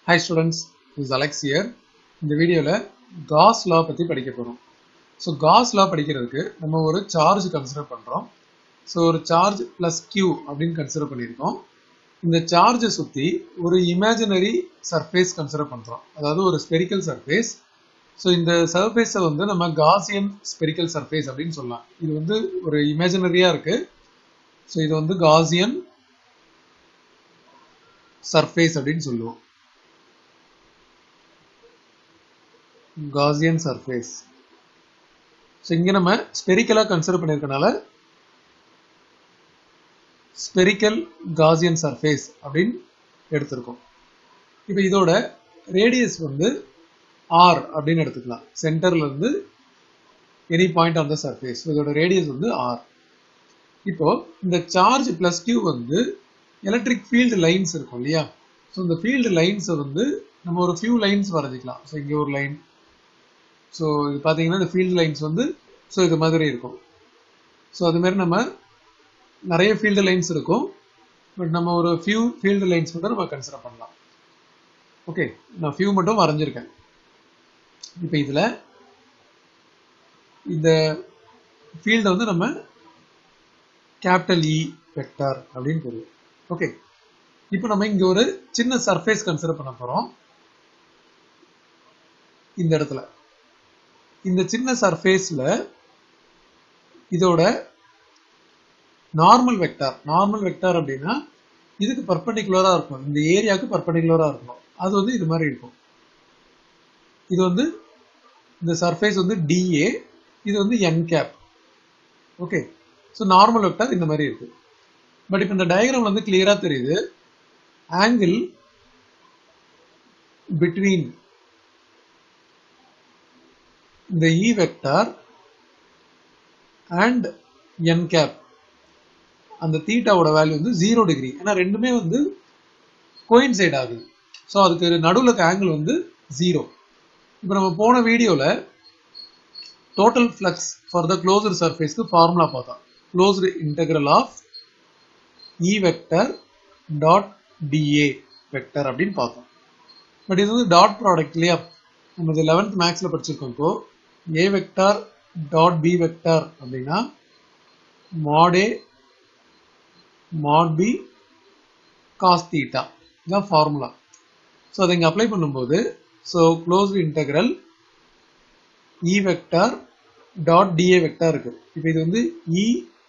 Hi students is Alex here இந்த வீடியோவில் cos லா பற்றி படிக்க போகிறோம் ஸோ காஸ் லா படிக்கிறதுக்கு நம்ம ஒரு சார்ஜ் கன்சிடர் பண்ணுறோம் ஸோ ஒரு சார்ஜ் ப்ளஸ் கியூ அப்படின்னு கன்சிடர் பண்ணியிருக்கோம் இந்த சார்ஜை சுற்றி ஒரு இமேஜினரி சர்ஃபேஸ் கன்சிடர் பண்ணுறோம் அதாவது ஒரு ஸ்பெரிக்கல் சர்ஃபேஸ் ஸோ இந்த சர்ஃபேஸை வந்து நம்ம காசியன் ஸ்பெரிக்கல் சர்ஃபேஸ் அப்படின்னு சொல்லலாம் இது வந்து ஒரு இமேஜினரியாக இருக்குது ஸோ இது வந்து காசியன் சர்ஃபேஸ் அப்படின்னு சொல்லுவோம் காசியன் சர்ஃபேஸ் ஸோ இங்கே நம்ம ஸ்பெரிக்கலாக கன்சிடர் பண்ணியிருக்கனால ஸ்பெரிக்கல் காசியன் சர்ஃபேஸ் அப்படின்னு எடுத்திருக்கோம் இப்போ இதோட ரேடியஸ் வந்து ஆர் அப்படின்னு எடுத்துக்கலாம் சென்டர்ல இருந்து any point on the surface இதோட ரேடியஸ் வந்து ஆர் இப்போ இந்த சார்ஜ் பிளஸ் கியூ வந்து எலக்ட்ரிக் ஃபீல்டு லைன்ஸ் இருக்கும் இல்லையா ஸோ இந்த ஃபீல்டு லைன்ஸை வந்து நம்ம ஒரு ஃபியூ லைன்ஸ் வரைஞ்சிக்கலாம் ஸோ இங்கே ஒரு லைன் ஸோ இது பார்த்தீங்கன்னா இந்த ஃபீல்டு லைன்ஸ் வந்து ஸோ இது மாதிரி இருக்கும் ஸோ அது மாதிரி நம்ம நிறைய ஃபீல்டு லைன்ஸ் இருக்கும் பட் நம்ம ஒரு ஃபியூ ஃபீல்டு லைன்ஸ் மட்டும் நம்ம கன்சிடர் பண்ணலாம் ஓகே நான் ஃபியூ மட்டும் வரைஞ்சிருக்கேன் இப்போ இதில் இந்த ஃபீல்டை வந்து நம்ம கேபிட்டல் இ வெக்டார் அப்படின்னு தெரியும் ஓகே இப்போ நம்ம இங்கே ஒரு சின்ன சர்ஃபேஸ் கன்சிடர் பண்ண போகிறோம் இந்த இடத்துல இந்த சின்ன சர்ஃபேஸில் இதோட நார்மல் வெக்டார் நார்மல் வெக்டார் அப்படின்னா இதுக்கு பர்பண்டிகுலராக இருக்கும் இந்த ஏரியாவுக்கு பர்பண்டிகுலராக இருக்கணும் அது வந்து இது மாதிரி இருக்கும் இது வந்து இந்த சர்ஃபேஸ் வந்து டிஏ இது வந்து n cap okay so normal vector இந்த மாதிரி இருக்கு பட் இப்போ இந்த டயக்ராம் வந்து கிளியராக தெரியுது ஆங்கிள் பிட்வீன் இந்த E vector and n cap அந்த தீட்டாவோட வேல்யூ வந்து ஜீரோ டிகிரி ஏன்னா ரெண்டுமே வந்து கோயின்சைட் ஆகுது ஸோ அதுக்கு நடுவில் இருக்க ஆங்கிள் வந்து ஜீரோ இப்போ நம்ம போன வீடியோவில் total flux for the closure சர்ஃபேஸ்க்கு ஃபார்முலா பார்த்தோம் closed integral of E vector dot DA vector அப்படின்னு பார்த்தோம் பட் இது வந்து டாட் ப்ராடக்ட் இல்லையா நம்ம இது லெவன்த் மேக்ஸில் படிச்சிருக்கோம் இப்போ A vector dot B vector அப்படின்னா mod A mod B cos theta இதுதான் ஃபார்முலா ஸோ அதை இங்கே அப்ளை பண்ணும்போது so close integral E vector dot dA vector இருக்கு இப்போ இது வந்து இ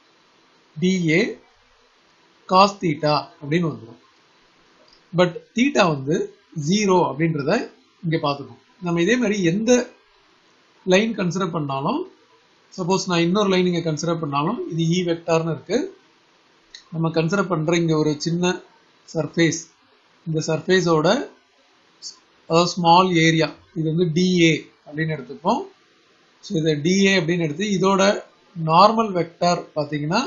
டிஏ காஸ் தீட்டா அப்படின்னு வந்துடும் பட் தீட்டா வந்து ஜீரோ அப்படின்றத இங்கே பார்த்துக்கணும் நம்ம இதே மாதிரி எந்த லைன் கன்சிடர் பண்ணாலும் சப்போஸ் நான் இன்னொரு லைன் இங்கே கன்சிடர் பண்ணாலும் இது இ வெக்டார்னு இருக்கு நம்ம கன்சிடர் பண்ணுற இங்கே ஒரு சின்ன சர்ஃபேஸ் இந்த சர்ஃபேஸோட அதாவது ஸ்மால் ஏரியா இது வந்து டிஏ அப்படின்னு எடுத்துப்போம் ஸோ இதை டிஏ அப்படின்னு எடுத்து இதோட நார்மல் வெக்டார் பார்த்தீங்கன்னா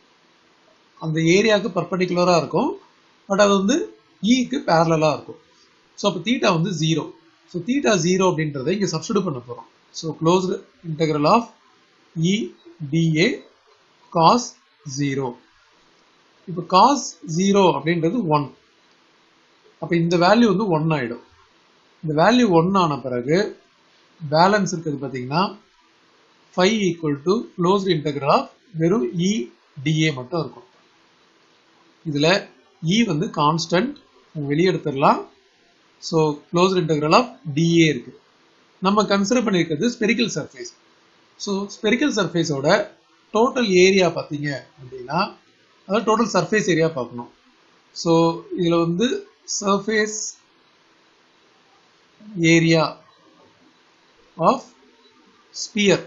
அந்த ஏரியாவுக்கு பர்பண்டிகுலராக இருக்கும் பட் அது வந்து இக்கு பேரலாக இருக்கும் ஸோ அப்போ தீட்டா வந்து ஜீரோ ஸோ தீட்டா ஜீரோ அப்படின்றத இங்கே சப்ஸ்டியூட் பண்ண போகிறோம் so closed integral of E dA cos zero இப்போ காஸ் ஜீரோ அப்படின்றது ஒன் அப்போ இந்த வேல்யூ வந்து ஒன் ஆகிடும் இந்த வேல்யூ ஒன் ஆன பிறகு பேலன்ஸ் இருக்குது பார்த்தீங்கன்னா phi equal to closed integral of வெறும் இ டிஏ மட்டும் இருக்கும் இதில் இ வந்து கான்ஸ்டன்ட் வெளியே எடுத்துடலாம் so closed integral of dA இருக்கு நம்ம கன்சிடர் பண்ணியிருக்கிறது ஸ்பெரிக்கல் சர்ஃபேஸ் ஸோ ஸ்பெரிக்கல் சர்ஃபேஸோட டோட்டல் ஏரியா பார்த்தீங்க அப்படின்னா அதாவது டோட்டல் சர்ஃபேஸ் ஏரியா பார்க்கணும் ஸோ இதில் வந்து சர்ஃபேஸ் ஏரியா ஆஃப் ஸ்பியர்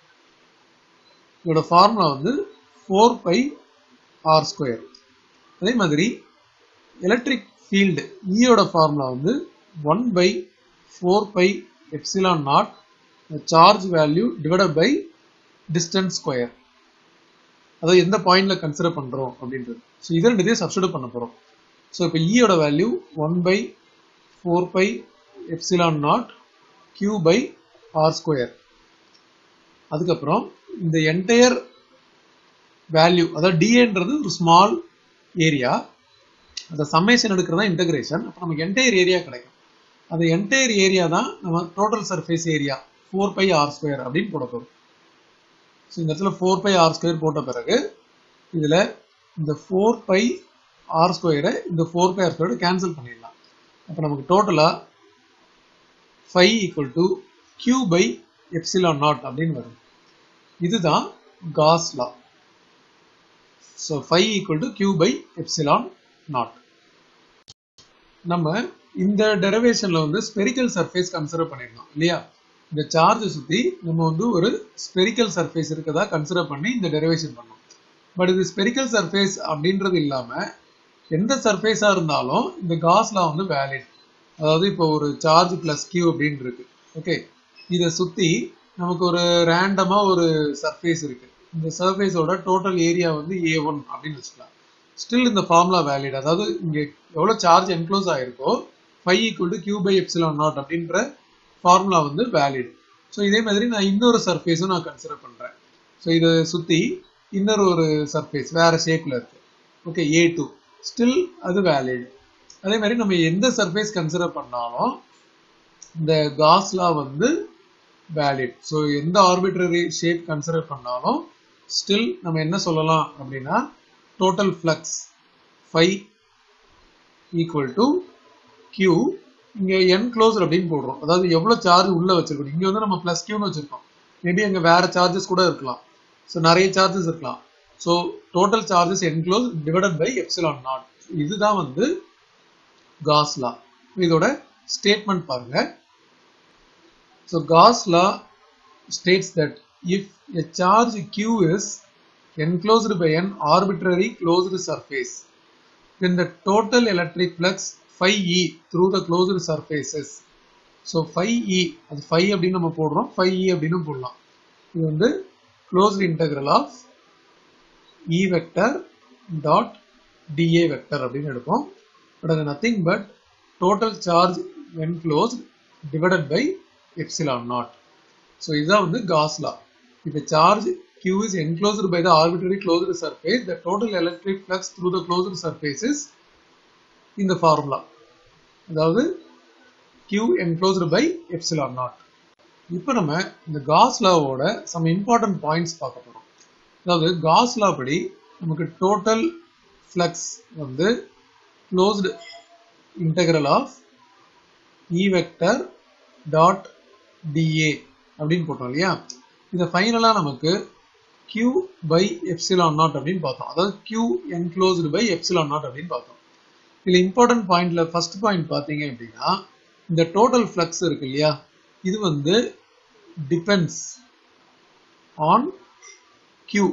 இதோட ஃபார்முலா வந்து ஃபோர் பை ஆர் ஸ்கொயர் அதே மாதிரி எலக்ட்ரிக் ஃபீல்டு ஈயோட ஃபார்முலா வந்து one by four pi epsilon naught charge value divided by distance square அதாவது எந்த பாயிண்ட்ல கன்சிடர் பண்றோம் அப்படின்றது ஸோ இதை ரெண்டுத்தையும் சப்ஸ்டியூட் பண்ண போறோம் ஸோ இப்போ ஈயோட value one by four pi epsilon naught Q by R square அதுக்கப்புறம் இந்த என்டையர் வேல்யூ அதாவது டிஏன்றது ஒரு ஸ்மால் ஏரியா அந்த சம்மேஷன் எடுக்கிறதா இன்டகிரேஷன் அப்போ நமக்கு என்டையர் ஏரியா கிடைக்கும் அந்த என்டையர் ஏரியா தான் நம்ம total surface area four pi R square அப்படின்னு போட போகிறோம் ஸோ இந்த இடத்துல ஃபோர் பை ஆர் ஸ்கொயர் போட்ட பிறகு இதில் இந்த ஃபோர் பை ஆர் ஸ்கொயரை இந்த ஃபோர் பை ஆர் ஸ்கொயரை கேன்சல் பண்ணிடலாம் அப்போ நமக்கு டோட்டலாக phi equal to Q by epsilon naught அப்படின்னு வரும் இதுதான் Gauss law so phi equal to Q by epsilon naught நம்ம இந்த டெரிவேஷன்ல வந்து ஸ்பெரிக்கல் சர்ஃபேஸ் கன்சிடர் பண்ணிருந்தோம் இல்லையா இந்த சார்ஜ் சுத்தி நம்ம வந்து ஒரு ஸ்பெரிக்கல் சர்ஃபேஸ் இருக்கதா கன்சிடர் பண்ணி இந்த டெரிவேஷன் பண்ணோம் பட் இது ஸ்பெரிக்கல் சர்ஃபேஸ் அப்படின்றது இல்லாம எந்த சர்ஃபேஸா இருந்தாலும் இந்த காஸ்லா வந்து வேலிட் அதாவது இப்போ ஒரு சார்ஜ் பிளஸ் கியூ அப்படின்னு இருக்கு ஓகே இதை சுத்தி நமக்கு ஒரு ரேண்டமா ஒரு சர்ஃபேஸ் இருக்கு இந்த சர்ஃபேஸோட டோட்டல் ஏரியா வந்து ஏ ஒன் அப்படின்னு வச்சுக்கலாம் ஸ்டில் இந்த ஃபார்முலா வேலிட் அதாவது இங்க எவ்வளவு சார்ஜ் என்க்ளோஸ் ஆயிருக்கோ phi equal to Q by epsilon naught அப்படின்ற ஃபார்முலா வந்து வேலிட் ஸோ இதே மாதிரி நான் இன்னொரு சர்ஃபேஸும் நான் கன்சிடர் பண்றேன் ஸோ இதை சுத்தி இன்னொரு ஒரு சர்ஃபேஸ் வேற ஷேப்ல இருக்கு ஓகே ஏ டூ ஸ்டில் அது வேலிட் அதே மாதிரி நம்ம எந்த சர்ஃபேஸ் கன்சிடர் பண்ணாலும் இந்த காஸ்லா வந்து வேலிட் ஸோ எந்த ஆர்பிட்ரரி ஷேப் கன்சிடர் பண்ணாலும் ஸ்டில் நம்ம என்ன சொல்லலாம் அப்படின்னா total flux phi equal to Q இங்க என் க்ளோஸ் அப்படின்னு போடுறோம் அதாவது எவ்வளவு சார்ஜ் உள்ள வச்சிருக்கோம் இங்க வந்து நம்ம பிளஸ் கியூன்னு வச்சிருக்கோம் மேபி அங்க வேற சார்ஜஸ் கூட இருக்கலாம் ஸோ நிறைய சார்ஜஸ் இருக்கலாம் so total charges enclose divided by epsilon naught இதுதான் வந்து காஸ் லா இதோட ஸ்டேட்மெண்ட் பாருங்க so Gauss law states that if a charge Q is enclosed by an arbitrary closed surface then the total electric flux phi e through the closed surfaces so phi e அது phi அப்படின்னு நம்ம போடுறோம் phi e அப்படின்னு போடலாம் இது வந்து closed integral of e vector dot dA vector அப்படின்னு எடுப்போம் but அது nothing but total charge enclosed divided by epsilon naught so இதுதான் வந்து Gauss law if a charge Q is enclosed by the arbitrary closed surface. The total electric flux through the closed surface is in the formula. அதாவது Q enclosed by epsilon naught. இப்போ நம்ம இந்த Gauss லாவோட some important points பார்க்க போறோம் அதாவது Gauss law படி நமக்கு டோட்டல் ஃப்ளக்ஸ் வந்து closed integral of E vector dot d A அப்படின்னு போட்டோம் இல்லையா இதை ஃபைனலாக நமக்கு q பை எப்சிலான் நாட் அப்படின்னு பார்த்தோம் அதாவது q enclosed by epsilon naught அப்படின்னு பார்த்தோம் இதில் இம்பார்ட்டன்ட் பாயிண்ட்ல ஃபர்ஸ்ட் பாயிண்ட் பார்த்தீங்க அப்படின்னா இந்த டோட்டல் ஃப்ளக்ஸ் இருக்கு இல்லையா இது வந்து டிபெண்ட்ஸ் ஆன் q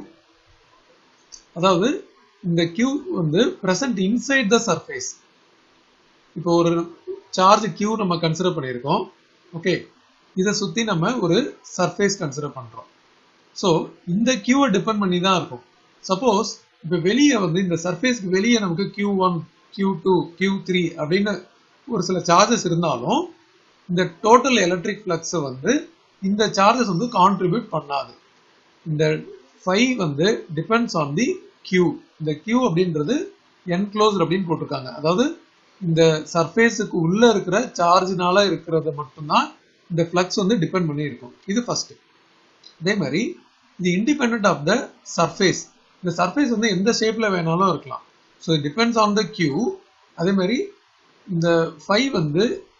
அதாவது இந்த q வந்து பிரசன்ட் இன்சைட் த சர்ஃபேஸ் இப்போ ஒரு சார்ஜ் q நம்ம கன்சிடர் பண்ணியிருக்கோம் ஓகே இதை சுத்தி நம்ம ஒரு சர்ஃபேஸ் கன்சிடர் பண்றோம் ஸோ இந்த கியூவை டிபெண்ட் பண்ணி தான் இருக்கும் சப்போஸ் இப்போ வெளியே வந்து இந்த சர்ஃபேஸ்க்கு வெளியே நமக்கு Q one Q two Q three அப்படின்னு ஒரு சில சார்ஜஸ் இருந்தாலும் இந்த டோட்டல் எலக்ட்ரிக் ஃப்ளக்ஸை வந்து இந்த சார்ஜஸ் வந்து கான்ட்ரிபியூட் பண்ணாது இந்த ஃபைவ் வந்து டிபெண்ட்ஸ் ஆன் தி கியூ இந்த கியூ அப்படின்றது என்க்ளோஸ்ட் அப்படின்னு போட்டிருக்காங்க அதாவது இந்த சர்ஃபேஸுக்கு உள்ள இருக்கிற சார்ஜ்னால இருக்கிறத மட்டும்தான் இந்த ஃப்ளக்ஸ் வந்து டிபெண்ட் பண்ணி இருக்கும் இது ஃபர்ஸ்ட் அதே மாதிரி இது இண்டிபெண்ட் ஆஃப் த சர்ஃபேஸ் இந்த சர்ஃபேஸ் வந்து எந்த ஷேப்ல வேணாலும் இருக்கலாம் so it depends on the Q அதே மாதிரி இந்த ஃபைவ் வந்து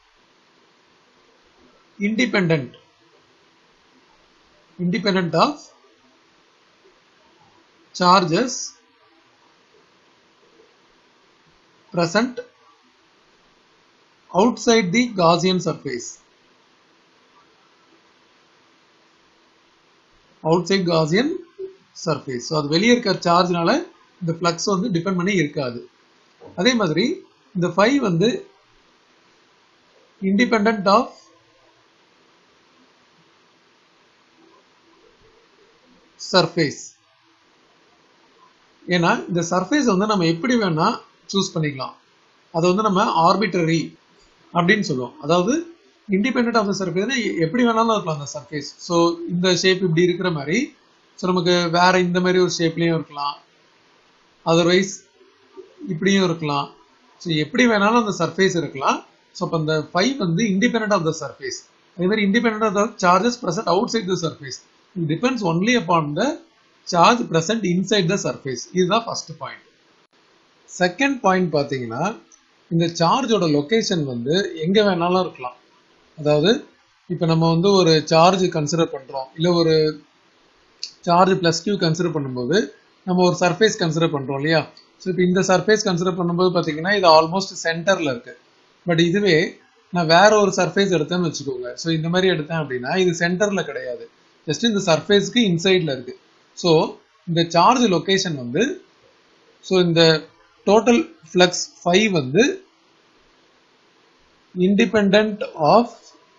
independent independent of charges present outside the Gaussian surface. outside Gaussian surface. So அது வெளியே இருக்க சார்ஜ்னால இந்த ஃப்ளக்ஸ் வந்து டிபெண்ட் பண்ணி இருக்காது அதே மாதிரி இந்த ஃபைவ் வந்து இண்டிபெண்ட் ஆஃப் சர்ஃபேஸ் ஏன்னா இந்த சர்ஃபேஸ் வந்து நம்ம எப்படி வேணா சூஸ் பண்ணிக்கலாம் அதை வந்து நம்ம ஆர்பிட்டரி அப்படின்னு சொல்லுவோம் அதாவது இண்டிபெண்ட் ஆஃப் த சர்ஃபேஸ் எப்படி வேணாலும் இருக்கலாம் அந்த சர்ஃபேஸ் ஸோ இந்த ஷேப் இப்படி இருக்கிற மாதிரி ஸோ நமக்கு வேற இந்த மாதிரி ஒரு ஷேப்லேயும் இருக்கலாம் அதர்வைஸ் இப்படியும் இருக்கலாம் ஸோ எப்படி வேணாலும் அந்த சர்ஃபேஸ் இருக்கலாம் ஸோ அப்போ இந்த ஃபைவ் வந்து இண்டிபெண்ட் ஆஃப் த சர்ஃபேஸ் அதே மாதிரி independent of the charges present outside the surface it depends only upon the charge present inside the surface இதுதான் ஃபர்ஸ்ட் பாயிண்ட் செகண்ட் பாயிண்ட் பார்த்தீங்கன்னா இந்த சார்ஜோட லொகேஷன் வந்து எங்கே வேணாலும் இருக்கலாம் அதாவது இப்போ நம்ம வந்து ஒரு சார்ஜ் கன்சிடர் பண்ணுறோம் இல்லை ஒரு சார்ஜ் ப்ளஸ் கியூ கன்சிடர் பண்ணும்போது நம்ம ஒரு சர்ஃபேஸ் கன்சிடர் பண்ணுறோம் இல்லையா ஸோ இப்போ இந்த சர்ஃபேஸ் கன்சிடர் பண்ணும்போது பார்த்தீங்கன்னா இது ஆல்மோஸ்ட் சென்டரில் இருக்கு பட் இதுவே நான் வேற ஒரு சர்ஃபேஸ் எடுத்தேன்னு வச்சுக்கோங்க ஸோ இந்த மாதிரி எடுத்தேன் அப்படின்னா இது சென்டரில் கிடையாது ஜஸ்ட் இந்த சர்ஃபேஸ்க்கு இன்சைடில் இருக்கு ஸோ இந்த சார்ஜ் லொகேஷன் வந்து ஸோ இந்த டோட்டல் ஃப்ளக்ஸ் ஃபைவ் வந்து independent of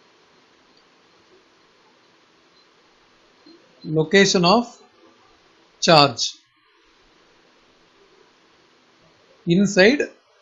location of charge inside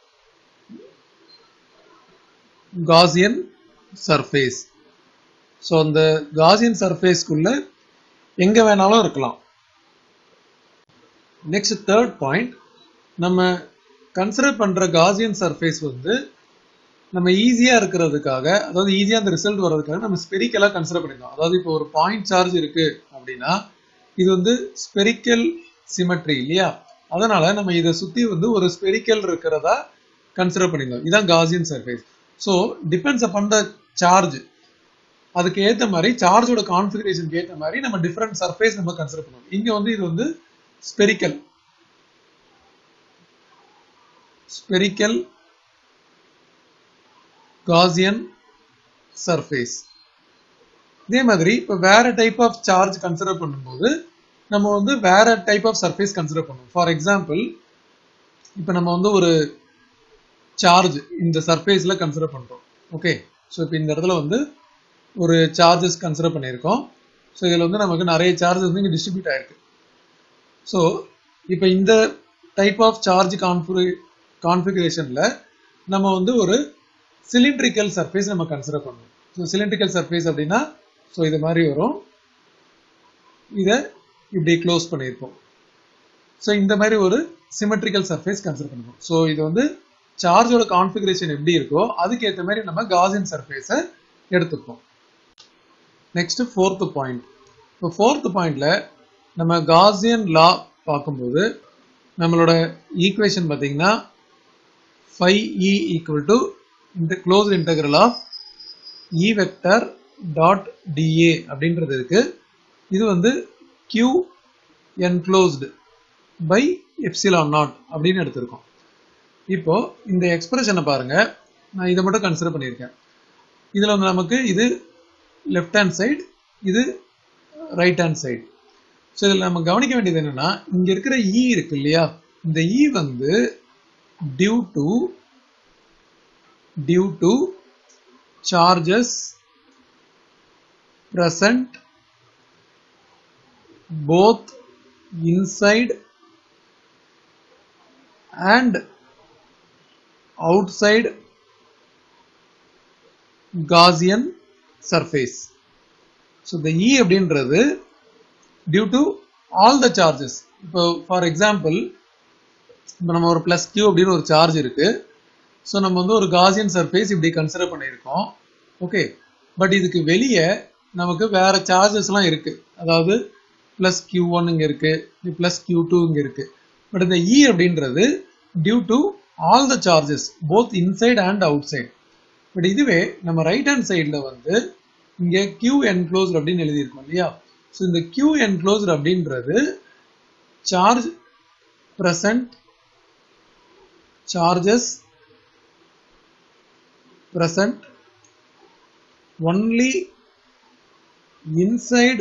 Gaussian surface so அந்த காசியன் சர்ஃபேஸ்க்குள்ள எங்க வேணாலும் இருக்கலாம் நெக்ஸ்ட் தேர்ட் பாயிண்ட் நம்ம கன்சிடர் பண்ற காசியன் சர்ஃபேஸ் வந்து நம்ம ஈஸியா இருக்கிறதுக்காக அதாவது ஈஸியா அந்த ரிசல்ட் வர்றதுக்காக நம்ம ஸ்பெரிக்கலா கன்சிடர் பண்ணிருக்கோம் அதாவது இப்போ ஒரு பாயிண்ட் சார்ஜ் இருக்கு அப்படின்னா இது வந்து ஸ்பெரிக்கல் சிமெட்ரி இல்லையா அதனால நம்ம இதை சுத்தி வந்து ஒரு ஸ்பெரிக்கல் இருக்கிறதா கன்சிடர் பண்ணிருந்தோம் இதான் Gaussian surface so depends upon the charge அதுக்கு ஏத்த மாதிரி சார்ஜோட கான்ஃபிகரேஷனுக்கு ஏத்த மாதிரி நம்ம டிஃப்ரெண்ட் சர்ஃபேஸ் நம்ம கன்சிடர் பண்ணுவோம் இங்க வந்து இது வந்து ஸ்பெரிக்கல் ஸ்பெரிக்கல் காசியன் சர்ஃபேஸ் இதே மாதிரி இப்போ வேற டைப் ஆஃப் சார்ஜ் கன்சிடர் பண்ணும்போது நம்ம வந்து வேற டைப் ஆஃப் சர்ஃபேஸ் கன்சிடர் பண்ணுவோம் ஃபார் எக்ஸாம்பிள் இப்போ நம்ம வந்து ஒரு சார்ஜ் இந்த சர்ஃபேஸில் கன்சிடர் பண்ணுறோம் ஓகே ஸோ இப்போ இந்த இடத்துல வந்து ஒரு சார்ஜஸ் கன்சிடர் பண்ணியிருக்கோம் ஸோ இதில் வந்து நமக்கு நிறைய சார்ஜஸ் வந்து இங்கே டிஸ்ட்ரிபியூட் ஆயிருக்கு ஸோ இப்போ இந்த டைப் ஆஃப் சார்ஜ் கான்ஃபிகு கான்ஃபிகரேஷனில் நம்ம வந்து ஒரு சிலிண்ட்ரிக்கல் சர்ஃபேஸ் நம்ம கன்சிடர் பண்ணுவோம் ஸோ சிலிண்ட்ரிக்கல் சர்ஃபேஸ் அப்படின்னா ஸோ இது மாதிரி வரும் இதை இப்படி க்ளோஸ் பண்ணியிருப்போம் ஸோ இந்த மாதிரி ஒரு சிமெட்ரிக்கல் சர்ஃபேஸ் கன்சிடர் பண்ணுவோம் ஸோ இது வந்து சார்ஜோட கான்ஃபிகரேஷன் எப்படி இருக்கோ அதுக்கு ஏற்ற மாதிரி நம்ம காசியன் சர்ஃபேஸை எடுத்துப்போம் நெக்ஸ்ட் ஃபோர்த் பாயிண்ட் இப்போ ஃபோர்த் பாயிண்ட்ல நம்ம காசியன் லா பார்க்கும்போது நம்மளோட ஈக்குவேஷன் பார்த்தீங்கன்னா ஃபைவ் இ ஈக்குவல் டு இந்த close integral of E vector dot d A அப்படின்றது இருக்கு இது வந்து Q enclosed by epsilon naught அப்படின்னு எடுத்திருக்கோம் இப்போ இந்த எக்ஸ்பிரஷனை பாருங்க நான் இதை மட்டும் கன்சிடர் பண்ணியிருக்கேன் இதில் வந்து நமக்கு இது லெஃப்ட் ஹேண்ட் சைடு இது ரைட் ஹேண்ட் சைடு ஸோ இதில் நம்ம கவனிக்க வேண்டியது என்னன்னா இங்க இருக்கிற இ இருக்கு இல்லையா இந்த இ வந்து due to due to charges present both inside and outside Gaussian surface. So the E அப்படின்றது due to all the charges. இப்போ ஃபார் எக்ஸாம்பிள் இப்போ நம்ம ஒரு பிளஸ் கியூ அப்படின்னு ஒரு சார்ஜ் இருக்கு ஸோ நம்ம வந்து ஒரு காசியன் சர்ஃபேஸ் இப்படி கன்சிடர் பண்ணியிருக்கோம் ஓகே பட் இதுக்கு வெளியே நமக்கு வேற சார்ஜஸ்லாம் இருக்கு அதாவது பிளஸ் கியூ ஒன் இங்கே இருக்கு பிளஸ் கியூ டூ இங்கே இருக்கு பட் இந்த இ அப்படின்றது due to all the charges both inside and outside but இதுவே நம்ம ரைட் ஹேண்ட் சைடில் வந்து இங்கே கியூ என்க்ளோஸ்ட் அப்படின்னு எழுதியிருக்கோம் இல்லையா ஸோ இந்த கியூ என்க்ளோஸ்ட் அப்படின்றது charge present charges present only inside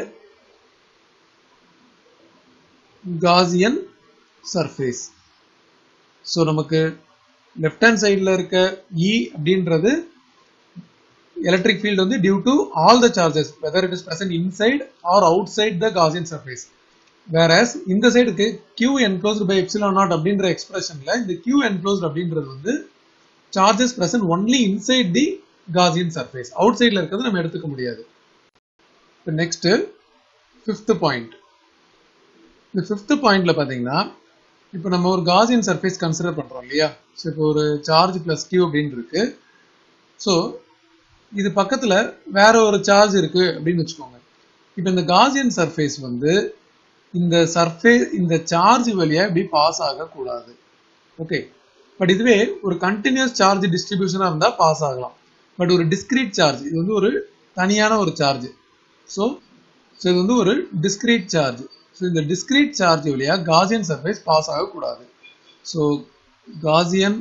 Gaussian surface. So நமக்கு லெஃப்ட் ஹேண்ட் சைடில் இருக்க இ அப்படின்றது எலக்ட்ரிக் ஃபீல்டு வந்து due to all the charges whether it is present inside or outside the Gaussian surface whereas இந்த சைடுக்கு Q enclosed by epsilon naught அப்படின்ற எக்ஸ்பிரஷன்ல இந்த கியூ என்க்ளோஸ்டு அப்படின்றது வந்து charges present only inside the Gaussian surface அவுட் சைடில் இருக்கிறது நம்ம எடுத்துக்க முடியாது இப்போ நெக்ஸ்ட் ஃபிஃப்த் பாயிண்ட் இந்த ஃபிஃப்த் பாயிண்ட்ல பார்த்தீங்கன்னா இப்போ நம்ம ஒரு காசியன் சர்ஃபேஸ் கன்சிடர் பண்ணுறோம் இல்லையா ஸோ இப்போ ஒரு சார்ஜ் பிளஸ் கியூ அப்படின்னு இருக்கு ஸோ இது பக்கத்துல வேற ஒரு சார்ஜ் இருக்கு அப்படின்னு வச்சுக்கோங்க இப்போ இந்த காசியன் சர்ஃபேஸ் வந்து இந்த சர்ஃபேஸ் இந்த சார்ஜ் வழியா இப்படி பாஸ் ஆகக்கூடாது ஓகே பட் இதுவே ஒரு கண்டினியூஸ் சார்ஜ் டிஸ்ட்ரிபியூஷனா இருந்தா பாஸ் ஆகலாம் பட் ஒரு டிஸ்கிரீட் சார்ஜ் இது வந்து ஒரு தனியான ஒரு சார்ஜ் ஸோ ஸோ இது வந்து ஒரு டிஸ்கிரீட் சார்ஜ் ஸோ இந்த டிஸ்கிரீட் சார்ஜ் வழியா காசியன் சர்ஃபேஸ் பாஸ் ஆகக்கூடாது so Gaussian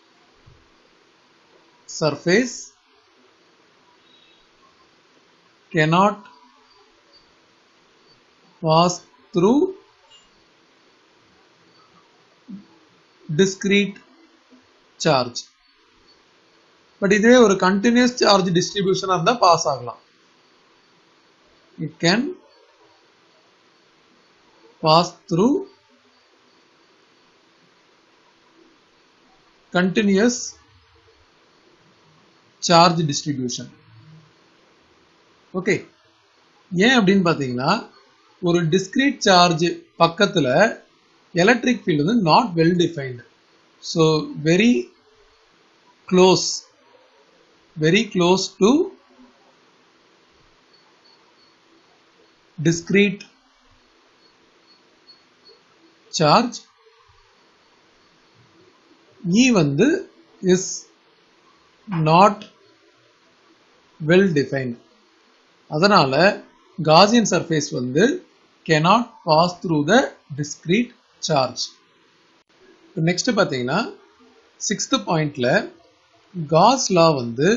surface cannot pass through discrete charge but இதுவே ஒரு கண்டினியூஸ் சார்ஜ் டிஸ்ட்ரிபியூஷனா இருந்தா பாஸ் ஆகலாம் it can pass through continuous charge distribution okay ஏன் அப்படின்னு பார்த்தீங்கன்னா ஒரு டிஸ்கிரீட் சார்ஜ் பக்கத்தில் எலக்ட்ரிக் ஃபீல்டு வந்து not well defined so very close very close to discrete charge E வந்து is not well defined அதனால காசியன் சர்ஃபேஸ் வந்து cannot pass through the discrete charge next பார்த்தீங்கன்னா சிக்ஸ்த் பாயிண்ட்ல காஸ் லா வந்து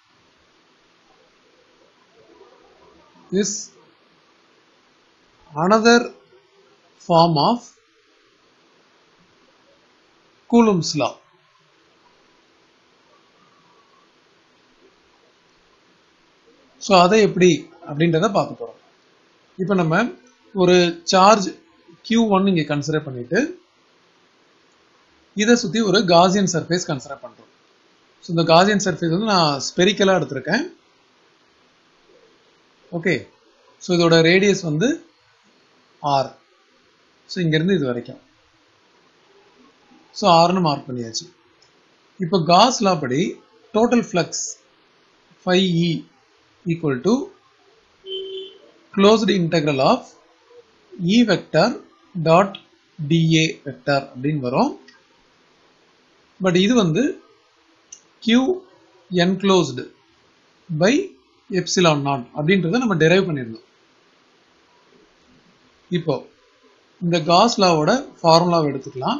is another form of Coulomb's law. So அதை எப்படி அப்படின்றத பார்க்க போகிறோம் இப்போ நம்ம ஒரு சார்ஜ் Q ஒன் இங்கே கன்சிடர் பண்ணிட்டு இதை சுற்றி ஒரு காசியன் சர்ஃபேஸ் கன்சிடர் பண்ணுறோம் ஸோ இந்த காசியன் சர்ஃபேஸ் வந்து நான் ஸ்பெரிக்கலாக எடுத்திருக்கேன் ஓகே ஸோ இதோட ரேடியஸ் வந்து ஆர் ஸோ இங்கேருந்து இது வரைக்கும் ஸோ ஆர்னு மார்க் பண்ணியாச்சு இப்போ காஸ் லா படி total flux phi E equal to closed integral of E vector dot DA vector அப்படின்னு வரும் பட் இது வந்து Q enclosed by epsilon naught அப்படின்றத நம்ம டெரைவ் பண்ணியிருந்தோம் இப்போ இந்த காஸ் லாவோட ஃபார்முலாவை எடுத்துக்கலாம்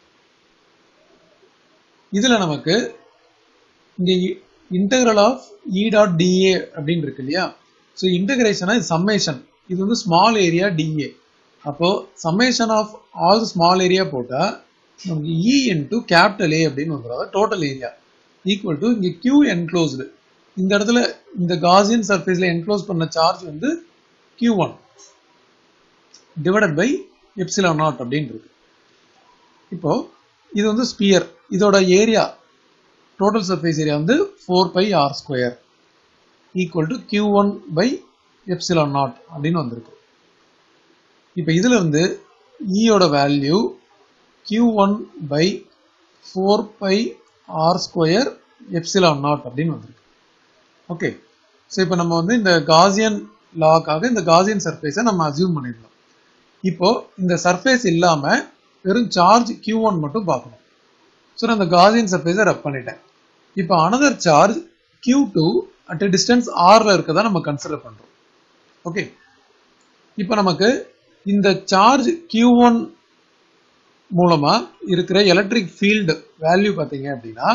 இதுல நமக்கு இங்க integral of E dot d A அப்படின்னு இருக்கு இல்லையா ஸோ இன்டகிரேஷனா இது சம்மேஷன் இது வந்து ஸ்மால் ஏரியா டிஏ அப்போ summation of all small area போட்டா நமக்கு இ இன்டு கேபிட்டல் ஏ அப்படின்னு வந்துடும் டோட்டல் ஏரியா ஈக்குவல் டு இங்க கியூ என்க்ளோஸ்டு இந்த இடத்துல இந்த காசியன் சர்ஃபேஸ்ல என்க்ளோஸ் பண்ண சார்ஜ் வந்து Q one divided by epsilon naught அப்படின்னு இருக்கு இப்போ இது வந்து ஸ்பியர் இதோட ஏரியா டோட்டல் சர்ஃபேஸ் ஏரியா வந்து four pi R square equal to Q one by epsilon naught அப்படின்னு வந்திருக்கு இப்போ இதுல இருந்து ஈயோட value Q one by four pi R square epsilon naught அப்படின்னு வந்திருக்கு ஓகே ஸோ இப்போ நம்ம வந்து இந்த காசியன் லாக்காக இந்த காசியன் சர்ஃபேஸை நம்ம அசியூம் பண்ணிடலாம் இப்போ இந்த சர்ஃபேஸ் இல்லாம வெறும் சார்ஜ் கியூ ஒன் மட்டும் பார்க்கணும் ஸோ நான் இந்த காசியன் சர்ஃபேஸை ரப் பண்ணிட்டேன் இப்போ another charge Q two at distance ஆர்ல இருக்கதா நம்ம கன்சிடர் பண்றோம் ஓகே இப்போ நமக்கு இந்த சார்ஜ் கியூ ஒன் மூலமா இருக்கிற எலக்ட்ரிக் ஃபீல்டு வேல்யூ பார்த்தீங்க அப்படின்னா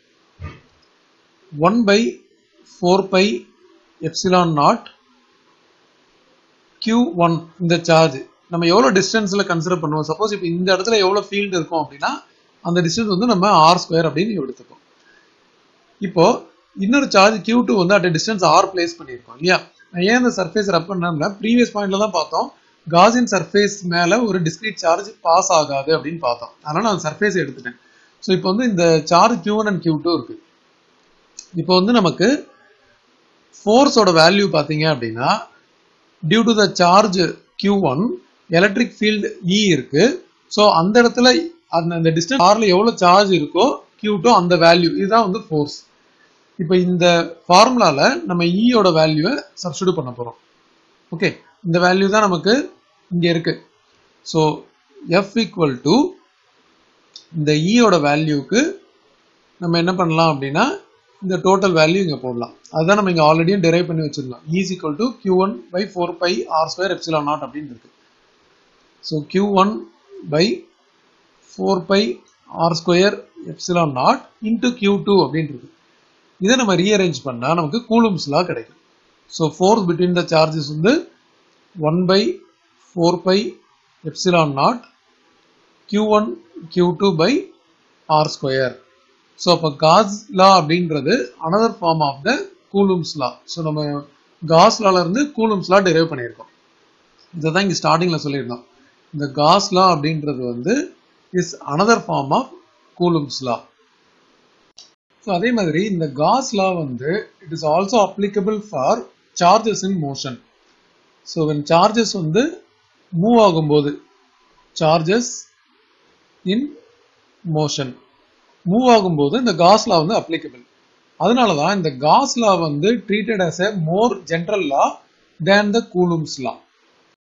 one by four pi epsilon naught Q one இந்த சார்ஜ் நம்ம எவ்வளோ டிஸ்டன்ஸில் கன்சிடர் பண்ணுவோம் சப்போஸ் இப்போ இந்த இடத்துல எவ்வளோ ஃபீல்டு இருக்கும் அப்படின்னா அந்த டிஸ்டன்ஸ் வந்து நம்ம ஆர் ஸ்கொயர் அப்படின்னு எடுத்துப்போம் இப்போ இன்னொரு சார்ஜ் கியூ டூ வந்து அட் டிஸ்டன்ஸ் ஆர் பிளேஸ் பண்ணியிருக்கோம் இல்லையா நான் ஏன் இந்த சர்ஃபேஸ் ரப் பண்ணோம்னா ப்ரீவியஸ் பாயிண்ட்ல தான் பார்த்தோம் காசின் சர்ஃபேஸ் மேல ஒரு டிஸ்கிரீட் சார்ஜ் பாஸ் ஆகாது அப்படின்னு பார்த்தோம் அதனால நான் சர்ஃபேஸ் எடுத்துட்டேன் ஸோ இப்போ வந்து இந்த charge Q one and Q two இருக்கு இப்போ வந்து நமக்கு ஃபோர்ஸோட வேல்யூ பார்த்தீங்க அப்படின்னா due to the charge Q one electric field E இருக்கு ஸோ அந்த இடத்துல அந்த அந்த டிஸ்டன்ஸ் ஆர்ல எவ்வளோ சார்ஜ் இருக்கோ கியூ டூ அந்த வேல்யூ இதுதான் வந்து ஃபோர்ஸ் இப்போ இந்த ஃபார்முலால நம்ம ஈயோட வேல்யூவை சப்ஸ்டியூட் பண்ண போறோம் ஓகே இந்த வேல்யூ தான் நமக்கு இங்க இருக்கு ஸோ எஃப் ஈக்குவல் டு இந்த ஈயோட வேல்யூக்கு நம்ம என்ன பண்ணலாம் அப்படின்னா இந்த டோட்டல் வேல்யூ இங்கே போடலாம் அதுதான் நம்ம இங்கே ஆல்ரெடியும் டெரைவ் பண்ணி வச்சிருக்கோம் E is equal to Q one by four pi R square epsilon naught அப்படின்னு இருக்கு so Q one by four pi R square epsilon naught into Q two அப்படின்னு இருக்கு இதை நம்ம ரீஅரேஞ்ச் பண்ணால் நமக்கு கூலும்ஸ்லாம் கிடைக்கும் so force between the charges வந்து one by four pi epsilon naught Q one Q two by R square so அப்போ காஸ் லா அப்படின்றது another form of the Coulomb's law so நம்ம காஸ் லால இருந்து கூலும்ஸ் லா டெரைவ் பண்ணியிருக்கோம் இதை தான் இங்கே ஸ்டார்டிங்கில் சொல்லியிருந்தோம் இந்த காஸ் லா அப்படின்றது வந்து is another form of Coulomb's law so அதே மாதிரி இந்த காஸ் லா வந்து it is also applicable for charges in motion so when charges வந்து மூவ் ஆகும்போது சார்ஜஸ் இன் மோஷன் மூவ் ஆகும்போது இந்த காஸ் லா வந்து அப்ளிகபிள் அதனால தான் இந்த காஸ் லா வந்து treated as a more general law than the Coulomb's law